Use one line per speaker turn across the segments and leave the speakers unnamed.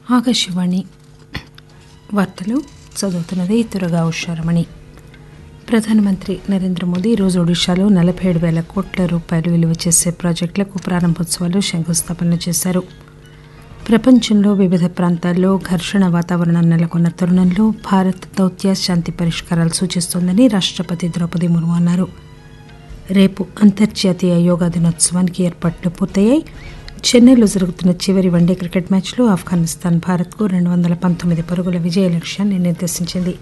ఆకాశవాణి వార్తలు చదువుతున్నది తురగా ఉషారమణి ప్రధానమంత్రి నరేంద్ర మోదీ ఈరోజు ఒడిశాలో నలభై ఏడు వేల కోట్ల రూపాయలు విలువ చేసే ప్రాజెక్టులకు ప్రారంభోత్సవాలు శంకుస్థాపనలు చేశారు ప్రపంచంలో వివిధ ప్రాంతాల్లో ఘర్షణ వాతావరణం నెలకొన్న తరుణంలో భారత్ దౌత్య శాంతి పరిష్కారాలు సూచిస్తోందని రాష్టపతి ద్రౌపది ముర్ము అన్నారు రేపు అంతర్జాతీయ యోగా దినోత్సవానికి ఏర్పాట్లు పూర్తయ్యాయి చెన్నైలో జరుగుతున్న చివరి వన్డే క్రికెట్ మ్యాచ్లో ఆఫ్ఘనిస్తాన్ భారత్కు రెండు వందల పంతొమ్మిది పరుగుల విజయ లక్ష్యాన్ని నిర్దేశించింది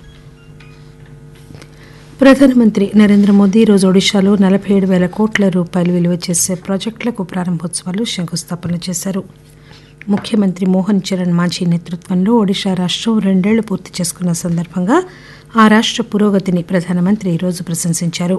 ప్రధానమంత్రి నరేంద్ర మోదీ ఈరోజు ఒడిశాలో నలభై ఏడు వేల కోట్ల రూపాయలు విలువ చేసే ప్రాజెక్టులకు ప్రారంభోత్సవాలు శంకుస్థాపనలు చేశారు ముఖ్యమంత్రి మోహన్ చరణ్ మాఝీ నేతృత్వంలో ఒడిశా రాష్టం రెండేళ్లు పూర్తి చేసుకున్న సందర్భంగా ఆ రాష్ట పురోగతిని ప్రధానమంత్రి ఈరోజు ప్రశంసించారు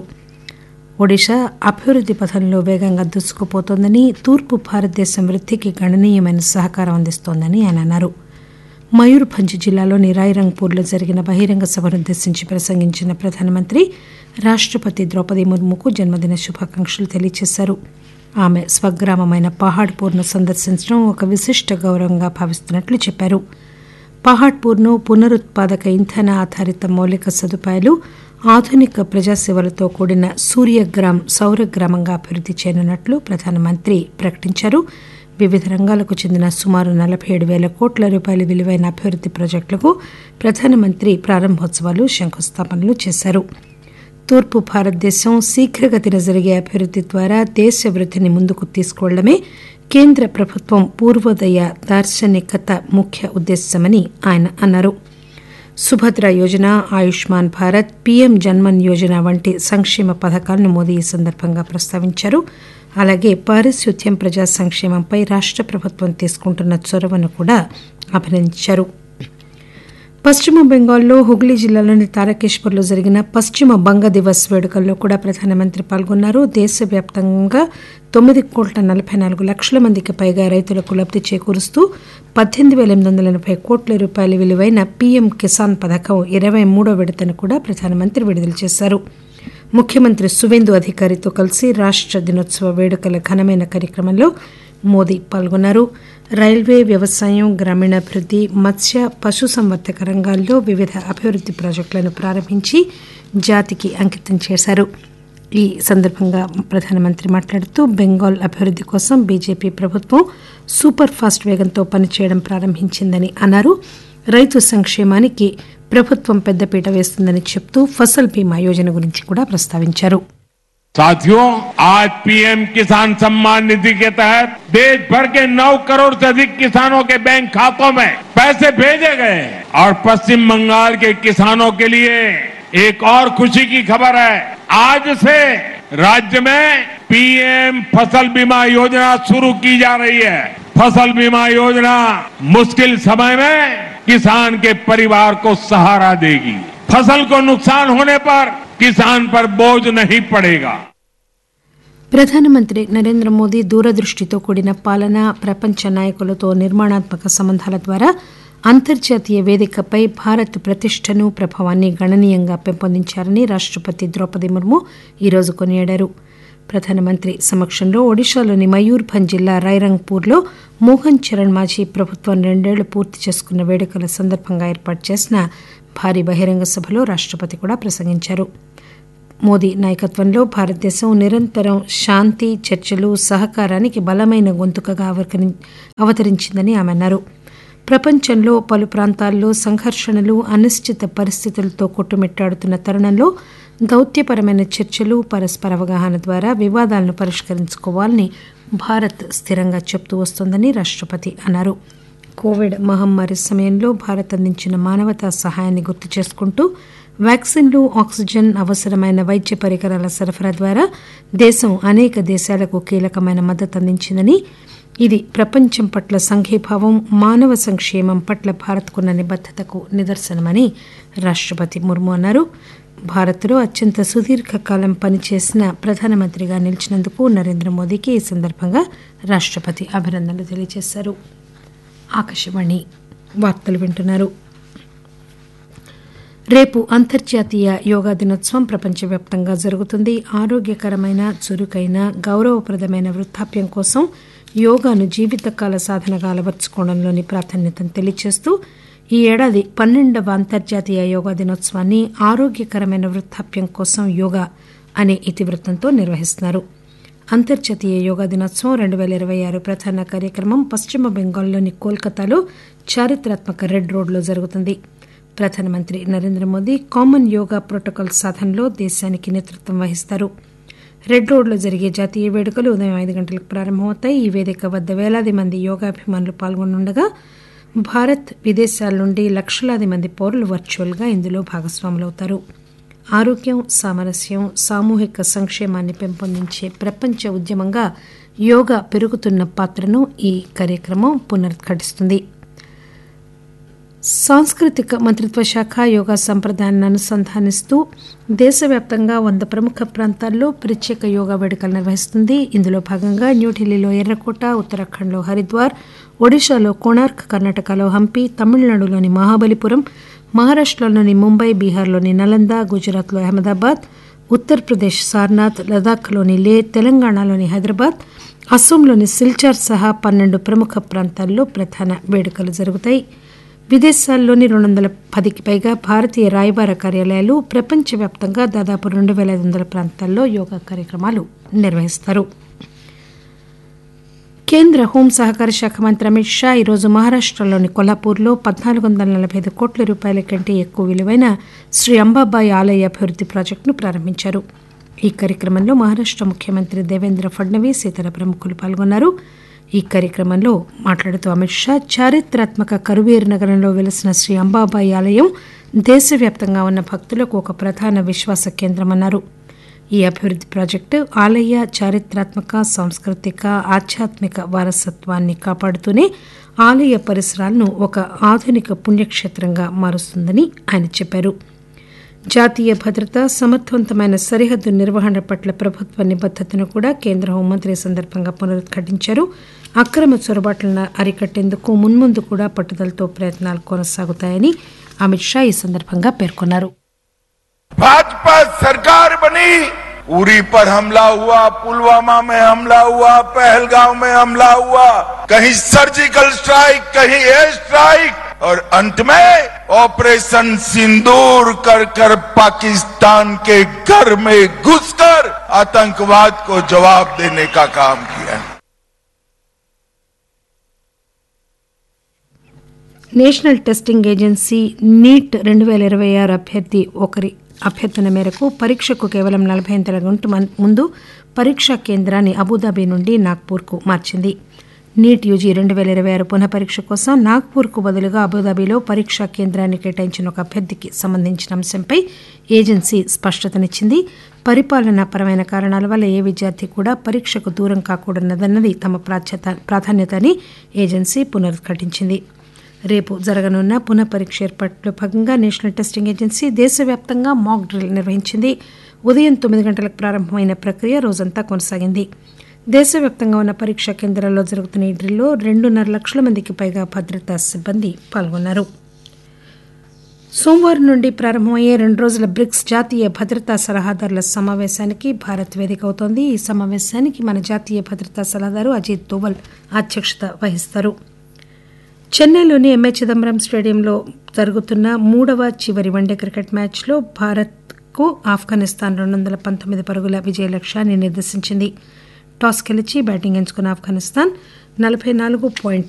ఒడిశా అభివృద్ది పథంలో వేగంగా దూసుకుపోతోందని తూర్పు భారతదేశం వృద్ధికి గణనీయమైన సహకారం అందిస్తోందని ఆయన అన్నారు మయూర్భంజ్ జిల్లాలోని రాయ్రంగ్పూర్లో జరిగిన బహిరంగ సభనుద్దేశించి ప్రసంగించిన ప్రధానమంత్రి రాష్టపతి ద్రౌపది ముర్ముకు జన్మదిన శుభాకాంక్షలు తెలియజేశారు ఆమె స్వగ్రామమైన పహాడ్పూర్ను సందర్శించడం ఒక విశిష్ట గౌరవంగా భావిస్తున్నట్లు చెప్పారు పహాడ్పూర్ను పునరుత్పాదక ఇంధన ఆధారిత మౌలిక సదుపాయాలు ఆధునిక ప్రజాసేవలతో కూడిన సూర్యగ్రామ్ సౌర గ్రామంగా అభివృద్ది చేయనున్నట్లు ప్రధానమంత్రి ప్రకటించారు వివిధ రంగాలకు చెందిన సుమారు నలభై ఏడు వేల కోట్ల రూపాయల విలువైన అభివృద్ది ప్రాజెక్టులకు ప్రధానమంత్రి ప్రారంభోత్సవాలు శంకుస్థాపనలు చేశారు తూర్పు భారతదేశం శీఘ్రగతిన జరిగే అభివృద్ది ద్వారా దేశ వృద్ధిని ముందుకు తీసుకువెళ్లడమే కేంద్ర ప్రభుత్వం పూర్వోదయ దార్శనికత ముఖ్య ఉద్దేశమని ఆయన అన్నారు సుభద్ర యోజన ఆయుష్మాన్ భారత్ పీఎం జన్మన్ యోజన వంటి సంక్షేమ పథకాలను మోదీ ఈ సందర్భంగా ప్రస్తావించారు అలాగే పారిశుద్ధ్యం ప్రజా సంక్షేమంపై రాష్ట ప్రభుత్వం తీసుకుంటున్న చొరవను కూడా అభినందించారు పశ్చిమ బెంగాల్లో హుగ్లీ జిల్లాలోని తారకేశ్వర్లో జరిగిన పశ్చిమ బంగ దివస్ వేడుకల్లో కూడా ప్రధానమంత్రి పాల్గొన్నారు దేశవ్యాప్తంగా తొమ్మిది కోట్ల నలభై నాలుగు లక్షల మందికి పైగా రైతులకు లబ్ది చేకూరుస్తూ పద్దెనిమిది వేల ఎనిమిది వందల ఎనభై కోట్ల రూపాయల విలువైన పీఎం కిసాన్ పథకం ఇరవై మూడో విడతను కూడా ప్రధానమంత్రి విడుదల చేశారు ముఖ్యమంత్రి సువేందు అధికారితో కలిసి రాష్ట దినోత్సవ వేడుకల ఘనమైన కార్యక్రమంలో మోదీ పాల్గొన్నారు రైల్వే వ్యవసాయం గ్రామీణాభివృద్ది మత్స్య పశుసంవర్ధక రంగాల్లో వివిధ అభివృద్ది ప్రాజెక్టులను ప్రారంభించి జాతికి అంకితం చేశారు ఈ సందర్భంగా ప్రధానమంత్రి మాట్లాడుతూ బెంగాల్ అభివృద్ది కోసం బీజేపీ ప్రభుత్వం సూపర్ ఫాస్ట్ వేగంతో పనిచేయడం ప్రారంభించిందని అన్నారు రైతు సంక్షేమానికి ప్రభుత్వం పెద్దపీట వేస్తుందని చెప్తూ ఫసల్ బీమా యోజన గురించి కూడా ప్రస్తావించారు
साथियों आज पीएम किसान सम्मान निधि के तहत देश भर के 9 करोड़ से अधिक किसानों के बैंक खातों में पैसे भेजे गए हैं और पश्चिम बंगाल के किसानों के लिए एक और खुशी की खबर है आज से राज्य में पीएम फसल बीमा योजना शुरू की जा रही है फसल बीमा योजना मुश्किल समय में किसान के परिवार को सहारा देगी फसल को नुकसान होने पर किसान पर बोझ नहीं पड़ेगा
ప్రధానమంత్రి నరేంద్ర మోదీ దూరదృష్టితో కూడిన పాలన ప్రపంచ నాయకులతో నిర్మాణాత్మక సంబంధాల ద్వారా అంతర్జాతీయ వేదికపై భారత్ ప్రతిష్టను ప్రభావాన్ని గణనీయంగా పెంపొందించారని రాష్టపతి ద్రౌపది ముర్ము ఈరోజు కొనియాడారు ప్రధానమంత్రి సమక్షంలో ఒడిశాలోని మయూర్భంజ్ జిల్లా రైరంగ్పూర్లో మోహన్ చరణ్ మాఝీ ప్రభుత్వం రెండేళ్లు పూర్తి చేసుకున్న వేడుకల సందర్భంగా ఏర్పాటు చేసిన భారీ బహిరంగ సభలో రాష్టపతి కూడా ప్రసంగించారు మోదీ నాయకత్వంలో భారతదేశం నిరంతరం శాంతి చర్చలు సహకారానికి బలమైన గొంతుకగా అవతరించిందని ఆమె అన్నారు ప్రపంచంలో పలు ప్రాంతాల్లో సంఘర్షణలు అనిశ్చిత పరిస్థితులతో కొట్టుమిట్టాడుతున్న తరుణంలో దౌత్యపరమైన చర్చలు పరస్పర అవగాహన ద్వారా వివాదాలను పరిష్కరించుకోవాలని భారత్ స్థిరంగా చెబుతూ వస్తోందని రాష్టపతి అన్నారు కోవిడ్ మహమ్మారి సమయంలో భారత్ అందించిన మానవతా సహాయాన్ని గుర్తు చేసుకుంటూ వ్యాక్సిన్లు ఆక్సిజన్ అవసరమైన వైద్య పరికరాల సరఫరా ద్వారా దేశం అనేక దేశాలకు కీలకమైన మద్దతు అందించిందని ఇది ప్రపంచం పట్ల సంఘీభావం మానవ సంక్షేమం పట్ల భారత్కున్న నిబద్దతకు నిదర్శనమని రాష్టపతి ముర్ము అన్నారు భారత్లో అత్యంత సుదీర్ఘకాలం పనిచేసిన ప్రధానమంత్రిగా నిలిచినందుకు నరేంద్ర మోదీకి ఈ సందర్భంగా రాష్టపతి అభినందనలు తెలియజేశారు ఆకాశవాణి వార్తలు వింటున్నారు రేపు అంతర్జాతీయ యోగా దినోత్సవం ప్రపంచవ్యాప్తంగా జరుగుతుంది ఆరోగ్యకరమైన చురుకైన గౌరవప్రదమైన వృద్ధాప్యం కోసం యోగాను జీవితకాల సాధనగా అలవర్చుకోవడంలోని ప్రాధాన్యతను తెలియజేస్తూ ఈ ఏడాది పన్నెండవ అంతర్జాతీయ యోగా దినోత్సవాన్ని ఆరోగ్యకరమైన వృద్ధాప్యం కోసం యోగా అనే ఇతివృత్తంతో నిర్వహిస్తున్నారు అంతర్జాతీయ యోగా దినోత్సవం రెండు పేల ఇరవై ఆరు ప్రధాన కార్యక్రమం పశ్చిమ బెంగాల్లోని కోల్కతాలో చారిత్రాత్మక రెడ్ రోడ్లో జరుగుతుంది ప్రధానమంత్రి Narendra Modi common yoga protocol సాధనలో దేశానికి నేతృత్వం వహిస్తారు రెడ్ రోడ్లో జరిగే జాతీయ వేడుకలు ఉదయం ఐదు గంటలకు ప్రారంభమవుతాయి ఈ వేదిక వద్ద వేలాది మంది యోగాభిమానులు పాల్గొనుండగా భారత్ విదేశాల నుండి లక్షలాది మంది పౌరులు వర్చువల్గా ఇందులో భాగస్వాములవుతారు ఆరోగ్యం సామరస్యం సామూహిక సంక్షేమాన్ని పెంపొందించే ప్రపంచ ఉద్యమంగా యోగా పెరుగుతున్న పాత్రను ఈ కార్యక్రమం పునరుద్ఘాటిస్తుంది సాంస్కృతిక మంత్రిత్వ శాఖ యోగా సంప్రదాయాన్ని అనుసంధానిస్తూ దేశవ్యాప్తంగా వంద ప్రముఖ ప్రాంతాల్లో ప్రత్యేక యోగా వేడుకలు నిర్వహిస్తుంది ఇందులో భాగంగా న్యూఢిల్లీలో ఎర్రకోట ఉత్తరాఖండ్లో హరిద్వార్ ఒడిశాలో కోణార్క్ కర్ణాటకలో హంపి తమిళనాడులోని మహాబలిపురం మహారాష్టలోని ముంబై బీహార్లోని నలంద గుజరాత్లో అహ్మదాబాద్ ఉత్తరప్రదేశ్ సార్నాథ్ లదాఖ్లోని లే తెలంగాణలోని హైదరాబాద్ అస్సోంలోని సిల్చార్ సహా పన్నెండు ప్రముఖ ప్రాంతాల్లో ప్రధాన వేడుకలు జరుగుతాయి విదేశాల్లోని రెండు వందల పదికి పైగా భారతీయ రాయబార కార్యాలయాలు ప్రపంచవ్యాప్తంగా దాదాపు రెండు పేల ఐదు వందల ప్రాంతాల్లో యోగా కార్యక్రమాలు నిర్వహిస్తారు కేంద్ర హోం సహకార శాఖ మంత్రి అమిత్ షా ఈరోజు మహారాష్టలోని కొల్హాపూర్లో పద్నాలుగు వందల నలభై ఐదు కోట్ల రూపాయల కంటే ఎక్కువ విలువైన శ్రీ అంబాబాయి ఆలయ అభివృద్ది ప్రాజెక్టును ప్రారంభించారు ఈ కార్యక్రమంలో మహారాష్ట ముఖ్యమంత్రి దేవేంద్ర ఫడ్నవీస్ ఇతర ప్రముఖులు పాల్గొన్నారు ఈ కార్యక్రమంలో మాట్లాడుతూ అమిత్ షా చారిత్రాత్మక కరువేరు నగరంలో వెలిసిన శ్రీ అంబాబాయి ఆలయం దేశవ్యాప్తంగా ఉన్న భక్తులకు ఒక ప్రధాన విశ్వాస కేంద్రమన్నారు ఈ అభివృద్ది ప్రాజెక్టు ఆలయ చారిత్రాత్మక సాంస్కృతిక ఆధ్యాత్మిక వారసత్వాన్ని కాపాడుతూనే ఆలయ పరిసరాలను ఒక ఆధునిక పుణ్యక్షేత్రంగా మారుస్తుందని ఆయన చెప్పారు జాతీయ భద్రత సమర్థవంతమైన సరిహద్దు నిర్వహణ పట్ల ప్రభుత్వ నిబద్దతను కూడా కేంద్ర హోంమంత్రి సందర్భంగా పునరుద్ఘాటించారు అక్రమ చొరబాట్లను అరికట్టేందుకు మున్ముందు కూడా పట్టుదలతో ప్రయత్నాలు కొనసాగుతాయని అమిత్ షా ఈ సందర్భంగా పేర్కొన్నారు
भाजपा सरकार बनी उरी पर हमला हुआ पुलवामा में हमला हुआ पहलगांव में हमला हुआ कहीं सर्जिकल स्ट्राइक कहीं एयर स्ट्राइक और अंत में ऑपरेशन सिंदूर कर कर पाकिस्तान के घर में घुसकर आतंकवाद को जवाब देने का काम किया है
నేషనల్ టెస్టింగ్ ఏజెన్సీ నీట్ రెండు పేల ఇరవై ఆరు అభ్యర్థి ఒకరి అభ్యర్థన మేరకు పరీక్షకు కేవలం నలభై ఎనిమిది గంటల ముందు పరీక్షా కేంద్రాన్ని అబుదాబి నుండి నాగ్పూర్కు మార్చింది నీట్ యూజీ రెండు పేల ఇరవై ఆరు పునః పరీక్ష కోసం నాగ్పూర్కు బదులుగా అబుదాబిలో పరీక్షా కేంద్రాన్ని కేటాయించిన ఒక అభ్యర్థికి సంబంధించిన అంశంపై ఏజెన్సీ స్పష్టతనిచ్చింది పరిపాలనాపరమైన కారణాల వల్ల ఏ విద్యార్థి కూడా పరీక్షకు దూరం కాకూడదన్నది తమ ప్రాధాన్యత అని ఏజెన్సీ పునరుద్ఘాటించింది రేపు జరగనున్న పునః పరీక్ష ఏర్పాట్లో భాగంగా నేషనల్ టెస్టింగ్ ఏజెన్సీ దేశవ్యాప్తంగా మాక్ డ్రిల్ నిర్వహించింది ఉదయం తొమ్మిది గంటలకు ప్రారంభమైన ప్రక్రియ రోజంతా కొనసాగింది దేశవ్యాప్తంగా ఉన్న పరీక్షా కేంద్రాల్లో జరుగుతున్న ఈ డ్రిల్లో రెండున్నర లక్షల మందికి పైగా భద్రతా సిబ్బంది పాల్గొన్నారు సోమవారం నుండి ప్రారంభమయ్యే రెండు రోజుల బ్రిక్స్ జాతీయ భద్రతా సలహాదారుల సమావేశానికి భారత్ వేదిక అవుతోంది ఈ సమావేశానికి మన జాతీయ భద్రతా సలహాదారు అజిత్ దోవల్ అధ్యక్షత వహిస్తారు చెన్నైలోని ఎంఏ చిదంబరం స్టేడియంలో జరుగుతున్న మూడవ చివరి వన్డే క్రికెట్ మ్యాచ్లో భారత్కు ఆఫ్ఘనిస్తాన్ రెండు వందల పంతొమ్మిది పరుగుల విజయ లక్ష్యాన్ని నిర్దేశించింది టాస్ గెలిచి బ్యాటింగ్ ఎంచుకున్న ఆఫ్ఘనిస్తాన్ నలభై నాలుగు పాయింట్